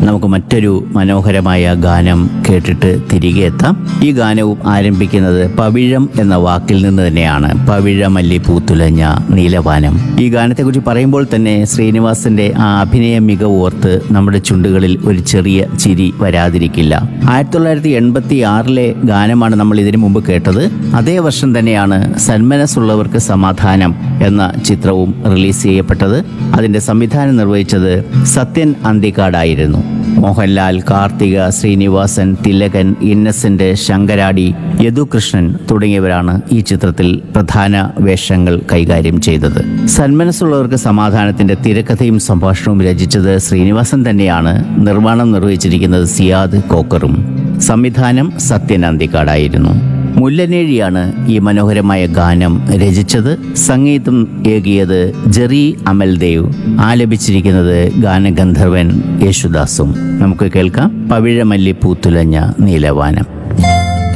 നമുക്ക് മറ്റൊരു മനോഹരമായ ഗാനം കേട്ടിട്ട് തിരികെ എത്താം ഈ ഗാനവും ആരംഭിക്കുന്നത് പവിഴം എന്ന വാക്കിൽ നിന്ന് തന്നെയാണ് പവിഴമല്ലി പൂത്തുലഞ്ഞ നീലവാനം ഈ ഗാനത്തെക്കുറിച്ച് പറയുമ്പോൾ തന്നെ ശ്രീനിവാസന്റെ ആ അഭിനയ മികവ് ഓർത്ത് നമ്മുടെ ചുണ്ടുകളിൽ ഒരു ചെറിയ ചിരി വരാതിരിക്കില്ല ആയിരത്തി തൊള്ളായിരത്തി എൺപത്തി ആറിലെ ഗാനമാണ് നമ്മൾ ഇതിനു മുമ്പ് കേട്ടത് അതേ വർഷം തന്നെയാണ് സന്മനസ്സുള്ളവർക്ക് സമാധാനം എന്ന ചിത്രവും റിലീസ് ചെയ്യപ്പെട്ടത് അതിന്റെ സംവിധാനം നിർവഹിച്ചത് സത്യൻ അന്തിക്കാടായിരുന്നു മോഹൻലാൽ കാർത്തിക ശ്രീനിവാസൻ തിലകൻ ഇന്നസെന്റ് ശങ്കരാടി യദുകൃഷ്ണൻ തുടങ്ങിയവരാണ് ഈ ചിത്രത്തിൽ പ്രധാന വേഷങ്ങൾ കൈകാര്യം ചെയ്തത് സന്മനസ്സുള്ളവർക്ക് സമാധാനത്തിന്റെ തിരക്കഥയും സംഭാഷണവും രചിച്ചത് ശ്രീനിവാസൻ തന്നെയാണ് നിർമ്മാണം നിർവഹിച്ചിരിക്കുന്നത് സിയാദ് കോക്കറും സംവിധാനം സത്യൻ അന്തിക്കാടായിരുന്നു മുല്ലനേഴിയാണ് ഈ മനോഹരമായ ഗാനം രചിച്ചത് സംഗീതം ഏകിയത് ജെറി അമൽദേവ് ആലപിച്ചിരിക്കുന്നത് ഗാനഗന്ധർവൻ യേശുദാസും നമുക്ക് കേൾക്കാം പവിഴമല്ലി പൂത്തുലഞ്ഞ നീലവാനം